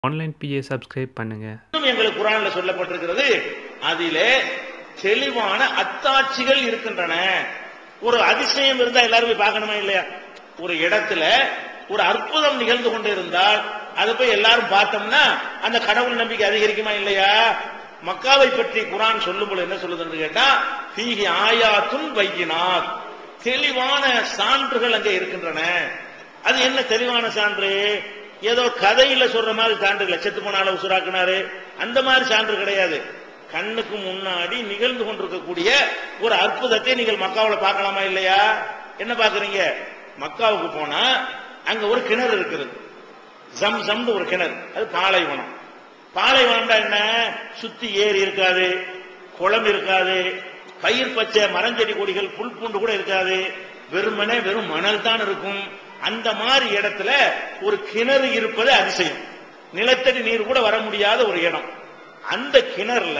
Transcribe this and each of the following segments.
online பிஏ subscribe பண்ணுங்க இன்னும் எங்களுக்கு குரான்ல சொல்லப்பட்டிருக்கிறது அதிலே தெளிவான அத்தாட்சிகள் இருக்கின்றன ஒரு அதிசயம் இருந்தா எல்லாரும் போய் பார்க்கணுமா இல்லையா ஒரு இடத்துல ஒரு அற்புதம் நிகழ்ந்து கொண்டு இருந்தால் அதை போய் எல்லாரும் பார்த்தோம்னா அந்த கடவுள் நம்பிக்கை அதிகரிக்குமா இல்லையா மக்காவை பற்றி குரான் சொல்லும்போது என்ன சொல்லுதுன்னு கேட்டா ஃபீஹி ஆயாத்துன் பையினாத் தெளிவான சான்றுகள் அங்கே இருக்கின்றன அது என்ன தெளிவான சான்று ஏதோ கதையில சொல்ற மாதிரி சான்று செத்து போனால உசுராக்குனாரு அந்த மாதிரி சான்று கிடையாது கண்ணுக்கு முன்னாடி நிகழ்ந்து கொண்டிருக்கக்கூடிய ஒரு அற்புதத்தை நீங்கள் மக்காவில் பார்க்கலாமா இல்லையா என்ன பாக்குறீங்க மக்காவுக்கு போனா அங்க ஒரு கிணறு இருக்கிறது ஜம் ஜம்னு ஒரு கிணறு அது பாலைவனம் பாலைவனம்டா என்ன சுத்தி ஏரி இருக்காது குளம் இருக்காது பயிர் பச்சை மரஞ்செடி கொடிகள் புல் பூண்டு கூட இருக்காது வெறுமனே வெறும் மணல் தான் இருக்கும் அந்த மாதிரி இடத்துல ஒரு கிணறு இருப்பது அதிசயம் நிலத்தடி நீர் கூட வர முடியாத ஒரு இடம் அந்த கிணறுல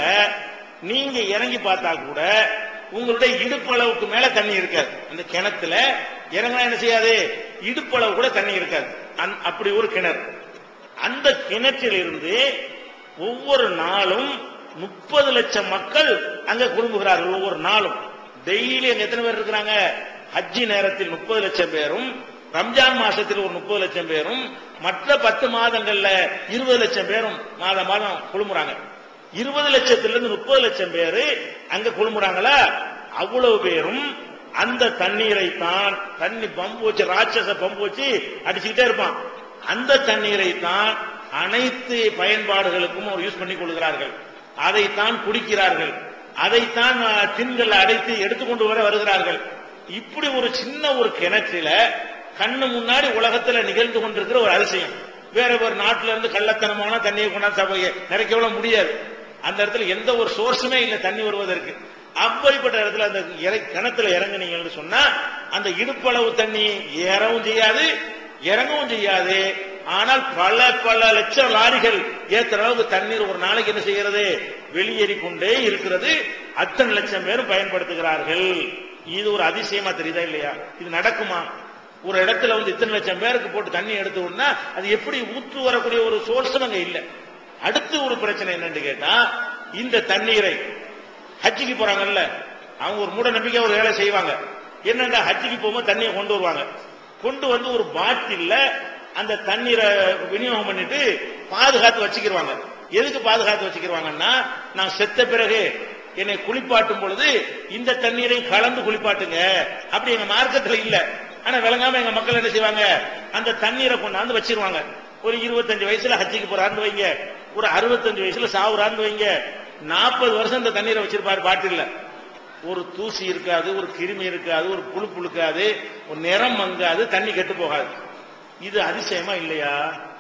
நீங்க இறங்கி பார்த்தா கூட உங்களுடைய இடுப்பளவுக்கு மேல தண்ணி இருக்காது அந்த கிணத்துல இறங்கினா என்ன செய்யாது இடுப்பளவு கூட தண்ணி இருக்காது அந்த- அப்படி ஒரு கிணறு அந்த கிணற்றில் இருந்து ஒவ்வொரு நாளும் முப்பது லட்சம் மக்கள் அங்க குடும்புகிறார்கள் ஒவ்வொரு நாளும் டெய்லி அங்க எத்தனை பேர் இருக்கிறாங்க ஹஜ்ஜி நேரத்தில் முப்பது லட்சம் பேரும் ரம்ஜான் மாசத்தில் ஒரு முப்பது லட்சம் பேரும் மற்ற பத்து மாதங்கள்ல இருபது லட்சம் பேரும் மாதம் மாதம் குழுமுறாங்க இருபது லட்சத்திலிருந்து முப்பது லட்சம் பேரு அங்க குழுமுறாங்களா அவ்வளவு பேரும் அந்த தண்ணீரை தான் தண்ணி பம்பு வச்சு ராட்சச பம்பு வச்சு அடிச்சுக்கிட்டே இருப்பான் அந்த தண்ணீரை தான் அனைத்து பயன்பாடுகளுக்கும் அவர் யூஸ் பண்ணி கொள்கிறார்கள் அதைத்தான் குடிக்கிறார்கள் அதைத்தான் அஹ், டின்கள் அடைத்து எடுத்துக்கொண்டு வர வருகிறார்கள் இப்படி ஒரு சின்ன ஒரு கிணற்றில கண்ணு முன்னாடி உலகத்துல நிகழ்ந்து கொண்டிருக்கிற ஒரு அதிசயம் வேற ஒரு நாட்டுல இருந்து கள்ளத்தனமான தண்ணியை கொண்டாந்து சபையை நிறைக்க விட முடியாது அந்த இடத்துல எந்த ஒரு சோர்ஸுமே இல்லை தண்ணி வருவதற்கு அப்படிப்பட்ட இடத்துல அந்த இறை- கிணத்துல இறங்குனீங்கன்னு சொன்னா அந்த இடுப்பளவு தண்ணி ஏறவும் செய்யாது இறங்கவும் செய்யாது ஆனால் பல பல லட்சம் லாரிகள் ஏத்துற அளவுக்கு தண்ணீர் ஒரு நாளைக்கு என்ன செய்கிறது வெளியேறி கொண்டே இருக்கிறது அத்தனை லட்சம் பேரும் பயன்படுத்துகிறார்கள் இது ஒரு அதிசயமா தெரியுதா இல்லையா இது நடக்குமா ஒரு இடத்துல வந்து இத்தனை லட்சம் பேருக்கு போட்டு தண்ணி எடுத்து விடனா அது எப்படி ஊற்று வரக்கூடிய ஒரு சோர்ஸும் அங்க இல்ல அடுத்து ஒரு பிரச்சனை என்னன்னு கேட்டா இந்த தண்ணீரை ஹஜ்ஜிக்கு போறாங்கல்ல அவங்க ஒரு மூட நம்பிக்கை ஒரு வேலை செய்வாங்க என்னன்னா ஹஜ்ஜிக்கு போகும்போது தண்ணியை கொண்டு வருவாங்க கொண்டு வந்து ஒரு பாட்டில்ல அந்த தண்ணீரை விநியோகம் பண்ணிட்டு பாதுகாத்து வச்சுக்கிருவாங்க எதுக்கு பாதுகாத்து வச்சுக்கிருவாங்கன்னா நான் செத்த பிறகு என்னை குளிப்பாட்டும் பொழுது இந்த தண்ணீரை கலந்து குளிப்பாட்டுங்க அப்படி எங்க மார்க்கத்துல இல்ல ஆனா விளங்காம எங்க மக்கள் என்ன செய்வாங்க அந்த தண்ணீரை கொண்டாந்து வச்சிருவாங்க ஒரு இருபத்தஞ்சு வயசுல ஹஜ்ஜிக்கு போறான்னு வைங்க ஒரு அறுபத்தஞ்சு வயசுல சாவுறான்னு வைங்க நாற்பது வருஷம் இந்த தண்ணீரை வச்சிருப்பாரு பாட்டில்ல ஒரு தூசி இருக்காது ஒரு கிருமி இருக்காது ஒரு புழு புழுக்காது ஒரு நிறம் மங்காது தண்ணி கெட்டு போகாது இது அதிசயமா இல்லையா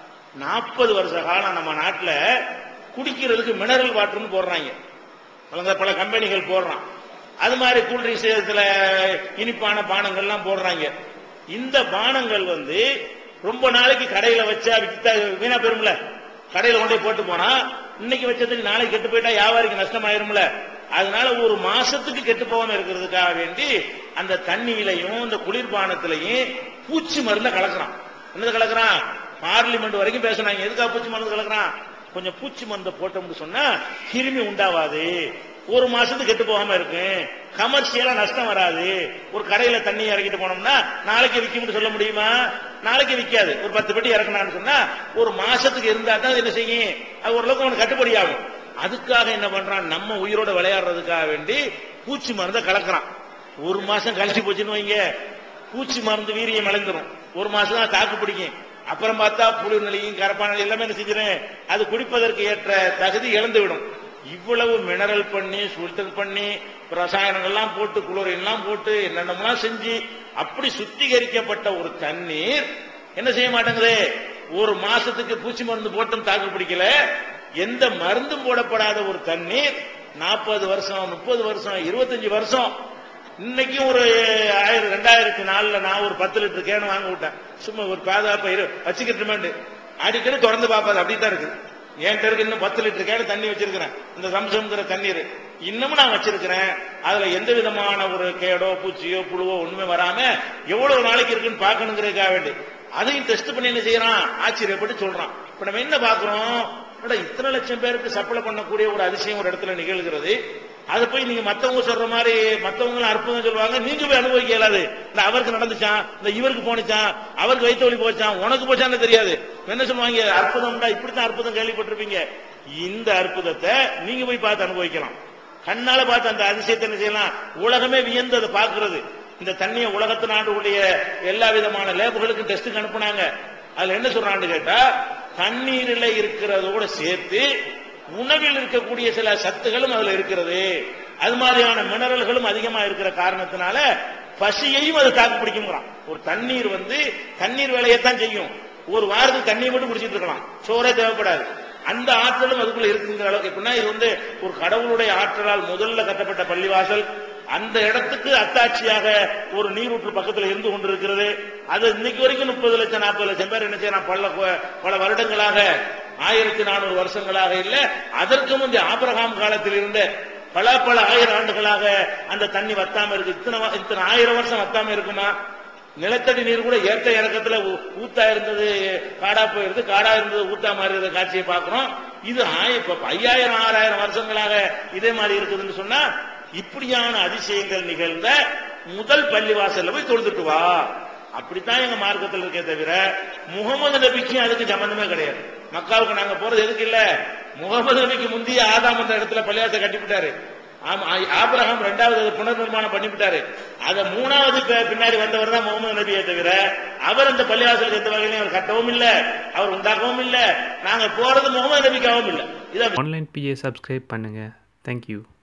நாற்பது வருஷ காலம் நம்ம நாட்டுல குடிக்கிறதுக்கு மினரல் வாட்டர்னு போடுறாங்க பல பல கம்பெனிகள் போடுறான் அது மாதிரி கூல்ட்ரிங்க்ஸ் இதுல இனிப்பான பானங்கள்லாம் போடுறாங்க இந்த பானங்கள் வந்து ரொம்ப நாளைக்கு கடையில வச்சா வித்தா வீணா போயிரும்ல கடையில கொண்டு போய் போட்டு போனா இன்னைக்கு வச்சதுக்கு நாளைக்கு கெட்டு போயிட்டா வியாபாரிக்கு நஷ்டமாயிரும்ல அதனால ஒரு மாசத்துக்கு கெட்டு போகாம இருக்கிறதுக்காக வேண்டி அந்த தண்ணியிலையும் இந்த குளிர்பானத்திலையும் பூச்சி மருந்த கலக்குறான் என்னது கலக்குறான் பார்லிமெண்ட் வரைக்கும் பேசுனாங்க எதுக்காக பூச்சி மருந்து கலக்குறான் கொஞ்சம் பூச்சி மருந்தை போட்டோம்னு சொன்னா கிருமி உண்டாவாது ஒரு மாசத்துக்கு கெட்டு போகாம இருக்கு கமர்ஷியலா நஷ்டம் வராது ஒரு கடையில தண்ணி இறக்கிட்டு போனோம்னா நாளைக்கு விற்கும்னு சொல்ல முடியுமா நாளைக்கு விற்காது ஒரு பத்து பெட்டி இறக்கணும்னு சொன்னா ஒரு மாசத்துக்கு இருந்தா தான் அது என்ன செய்யும் அது ஓரளவுக்கு அவனுக்கு கட்டுப்படி ஆகும் அதுக்காக என்ன பண்றான் நம்ம உயிரோட விளையாடுறதுக்காக வேண்டி பூச்சி மருந்தை கலக்குறான் ஒரு மாசம் கழிச்சு போச்சுன்னு வைங்க பூச்சி மருந்து வீரியம் இழந்துரும் ஒரு மாசம் தான் தாக்கு பிடிக்கும் அப்புறம் பார்த்தா புழு நிலையும் கரப்பான நிலை எல்லாமே என்ன செஞ்சிடும் அது குடிப்பதற்கு ஏற்ற தகுதி இழந்து விடும் இவ்வளவு மினரல் பண்ணி ஃபில்டர் பண்ணி ரசாயனங்கள்லாம் போட்டு குளோரின் எல்லாம் போட்டு என்னென்னலாம் செஞ்சு அப்படி சுத்திகரிக்கப்பட்ட ஒரு தண்ணீர் என்ன செய்ய மாட்டேங்குது ஒரு மாசத்துக்கு பூச்சி மருந்து போட்டும் தாக்கு பிடிக்கல எந்த மருந்தும் போடப்படாத ஒரு தண்ணீர் நாற்பது வருஷம் முப்பது வருஷம் இருபத்தஞ்சு வருஷம் இன்னைக்கும் ஒரு ஆயிரம் ரெண்டாயிரத்தி நாலுல நான் ஒரு பத்து லிட்டர் கேன் வாங்க விட்டேன் சும்மா ஒரு பாதுகாப்பா இரு வச்சுக்கிட்டு அடிக்கடி திறந்து பார்ப்பாது அப்படித்தான் இருக்கு என்கிட்ட இருக்கு இன்னும் பத்து லிட்டர் கேன் தண்ணி வச்சிருக்கிறேன் இந்த சம்சம்ங்கிற தண்ணீர் இன்னமும் நான் வச்சிருக்கிறேன் அதுல எந்த விதமான ஒரு கேடோ பூச்சியோ புழுவோ ஒண்ணுமே வராம எவ்வளவு நாளைக்கு இருக்குன்னு பார்க்கணுங்கிறதுக்காக வேண்டி அதையும் டெஸ்ட் பண்ணி என்ன செய்யறான் ஆச்சரியப்பட்டு சொல்றான் இப்ப நம்ம என்ன பாக்குறோம் என்னடா இத்தனை லட்சம் பேருக்கு சப்ளை பண்ணக்கூடிய ஒரு அதிசயம் ஒரு இடத்துல நிகழ்கிறது அது போய் நீங்க மத்தவங்க சொல்ற மாதிரி மத்தவங்க அற்புதம் சொல்லுவாங்க நீங்க போய் அனுபவிக்க இயலாது இந்த அவருக்கு நடந்துச்சான் இந்த இவருக்கு போனுச்சான் அவருக்கு வயிற்று வலி போச்சான் உனக்கு போச்சான்னு தெரியாது என்ன சொல்லுவாங்க அற்புதம்டா இப்படித்தான் அற்புதம் கேள்விப்பட்டிருப்பீங்க இந்த அற்புதத்தை நீங்க போய் பார்த்து அனுபவிக்கலாம் கண்ணால பார்த்து அந்த அதிசயத்தை என்ன செய்யலாம் உலகமே வியந்து அதை பார்க்கிறது இந்த தண்ணியை உலகத்து நாட்டுடைய எல்லா விதமான லேபுகளுக்கும் டெஸ்ட்டுக்கு அனுப்புனாங்க அதுல என்ன சொல்றான்னு கேட்டா தண்ணீரில் இருக்கிறதோட சேர்த்து உணவில் இருக்கக்கூடிய சில சத்துகளும் அதுல இருக்கிறது அது மாதிரியான மினரல்களும் அதிகமா இருக்கிற காரணத்தினால பசியையும் அது தாக்கு பிடிக்குங்கிறான் ஒரு தண்ணீர் வந்து தண்ணீர் வேலையைத்தான் செய்யும் ஒரு வாரத்துக்கு தண்ணீர் மட்டும் குடிச்சிட்டு இருக்கலாம் சோறே தேவைப்படாது அந்த ஆற்றலும் அதுக்குள்ள இருக்குங்கிற அளவுக்கு எப்படின்னா இது வந்து ஒரு கடவுளுடைய ஆற்றலால் முதல்ல கட்டப்பட்ட பள்ளிவாசல் அந்த இடத்துக்கு அத்தாட்சியாக ஒரு நீரூற்று பக்கத்துல இருந்து கொண்டிருக்கிறது அது இன்னைக்கு வரைக்கும் முப்பது லட்சம் நாற்பது லட்சம் பேர் என்ன செய்யலாம் பல பல வருடங்களாக ஆயிரத்தி நானூறு வருஷங்களாக இல்ல அதற்கு முந்தைய ஆபிரகாம் காலத்தில் இருந்த பல பல ஆயிரம் ஆண்டுகளாக அந்த தண்ணி வத்தாம இருக்கு இத்தனை வ- இத்தனை ஆயிரம் வருஷம் வத்தாம இருக்குமா நிலத்தடி நீர் கூட ஏற்ற இறக்கத்துல ஊ- ஊத்தா இருந்தது காடா போயிருது காடா இருந்தது ஊத்தா மாறி காட்சியை பார்க்கிறோம் இது ஆய- இப்ப ஐயாயிரம் ஆறாயிரம் வருஷங்களாக இதே மாதிரி இருக்குதுன்னு சொன்னா இப்படியான அதிசயங்கள் நிகழ்ந்த முதல் பள்ளிவாசல்ல போய் தொழுதுட்டு வா அப்படித்தான் எங்க மார்க்கத்தில் இருக்கே தவிர முகமது நபிக்கும் அதுக்கு சம்பந்தமே கிடையாது மக்காவுக்கு நாங்க போறது எதுக்கு இல்ல முகமது நபிக்கு முந்தைய ஆதாம் என்ற இடத்துல பள்ளிவாசை கட்டிவிட்டாரு ஆமா, ஆ- ஆபிரகாம் ரெண்டாவது அது புனர் நிர்மாணம் பண்ணிவிட்டாரு அத மூணாவது பி- பின்னாடி வந்தவர் தான் முகமது நபியை தவிர அவர் அந்த பள்ளிவாசலுக்கு எந்த வகையிலையும் அவர் கட்டவும் இல்ல அவர் உண்டாக்கவும் இல்ல நாங்க போறது முகமது நபிக்காகவும் இல்ல இதான் ஆன்லைன் பிஏ சப்ஸ்கிரைப் பண்ணுங்கள் தேங்க்யூ